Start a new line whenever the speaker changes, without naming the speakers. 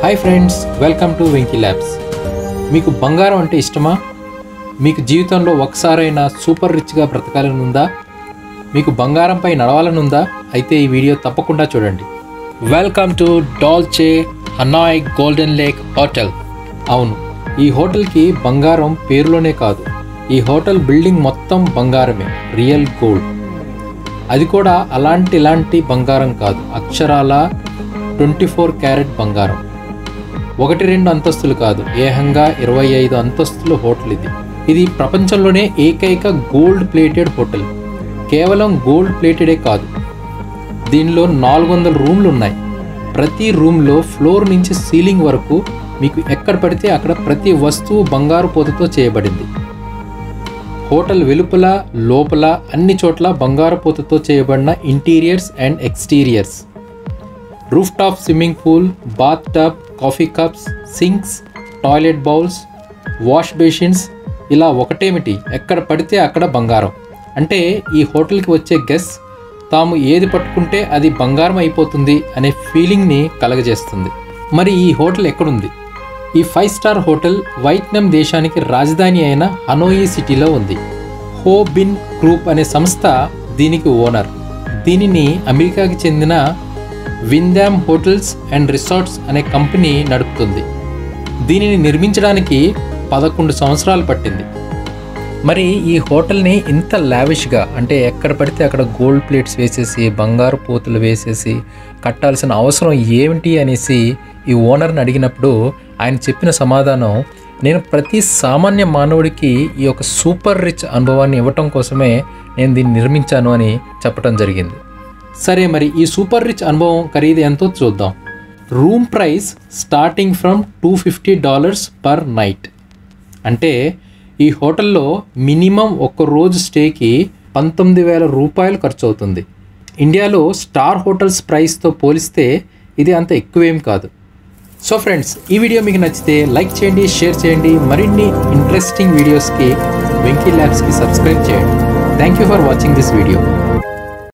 hi friends welcome to Venky Labs మీకు బంగారం అంటే ఇష్టమా మీకు జీవితంలో ఒకసారైనా సూపర్ రిచ్గా బ్రతకాలని ఉందా మీకు బంగారంపై నడవాలని ఉందా అయితే ఈ వీడియో తప్పకుండా చూడండి welcome to Dolce Hanoi Golden Lake hotel అవును ఈ హోటల్కి బంగారం పేరులోనే కాదు ఈ హోటల్ బిల్డింగ్ మొత్తం బంగారమే రియల్ గోల్డ్ అది కూడా అలాంటి ఇలాంటి బంగారం కాదు అక్షరాల ట్వంటీ ఫోర్ క్యారెట్ బంగారం ఒకటి రెండు అంతస్తులు కాదు ఏకంగా ఇరవై ఐదు అంతస్తుల హోటల్ ఇది ఇది ప్రపంచంలోనే ఏకైక గోల్డ్ ప్లేటెడ్ హోటల్ కేవలం గోల్డ్ ప్లేటెడే కాదు దీనిలో నాలుగు వందల రూమ్లు ఉన్నాయి ప్రతి రూమ్లో ఫ్లోర్ నుంచి సీలింగ్ వరకు మీకు ఎక్కడ పడితే అక్కడ ప్రతి వస్తువు బంగారు పోతతో చేయబడింది హోటల్ వెలుపల లోపల అన్ని చోట్ల బంగారు పూతతో చేయబడిన interiors and exteriors rooftop swimming pool bathtub coffee cups sinks toilet bowls wash basins ఇలా ఒకటేమిటి ఎక్కడ పడితే అక్కడ బంగారం అంటే ఈ హోటల్కి వచ్చే గెస్ట్ తాము ఏది పట్టుకుంటే అది బంగారం అయిపోతుంది అనే ఫీలింగ్ని కలగజేస్తుంది మరి ఈ హోటల్ ఎక్కడుంది ఈ ఫైవ్ స్టార్ హోటల్ వైట్నమ్ దేశానికి రాజధాని అయిన హనోయి సిటీలో ఉంది హో బిన్ గ్రూప్ అనే సంస్థ దీనికి ఓనర్ దీనిని అమెరికాకి చెందిన విందామ్ హోటల్స్ అండ్ రిసార్ట్స్ అనే కంపెనీ నడుపుతుంది దీనిని నిర్మించడానికి పదకొండు సంవత్సరాలు పట్టింది మరి ఈ హోటల్ని ఇంత లావిష్గా అంటే ఎక్కడ పడితే అక్కడ గోల్డ్ ప్లేట్స్ వేసేసి బంగారు పూతలు వేసేసి కట్టాల్సిన అవసరం ఏమిటి అనేసి ఈ ఓనర్ని అడిగినప్పుడు ఆయన చెప్పిన సమాధానం నేను ప్రతి సామాన్య మానవుడికి ఈ యొక్క సూపర్ రిచ్ అనుభవాన్ని ఇవ్వటం కోసమే నేను దీన్ని నిర్మించాను అని చెప్పడం జరిగింది సరే మరి ఈ సూపర్ రిచ్ అనుభవం ఖరీదు ఎంతో చూద్దాం room price starting from two fifty dollars per night అంటే ఈ హోటల్లో మినిమం ఒక్క రోజు స్టేకి పంతొమ్మిది వేల రూపాయలు ఖర్చు అవుతుంది ఇండియాలో స్టార్ హోటల్స్ ప్రైస్తో పోలిస్తే ఇది అంత ఎక్కువేం కాదు సో ఫ్రెండ్స్ ఈ వీడియో మీకు నచ్చితే లైక్ చేయండి షేర్ చేయండి మరిన్ని ఇంట్రెస్టింగ్ వీడియోస్కి వెంకీ ల్యాబ్స్కి సబ్స్క్రైబ్ చేయండి thank you for watching this video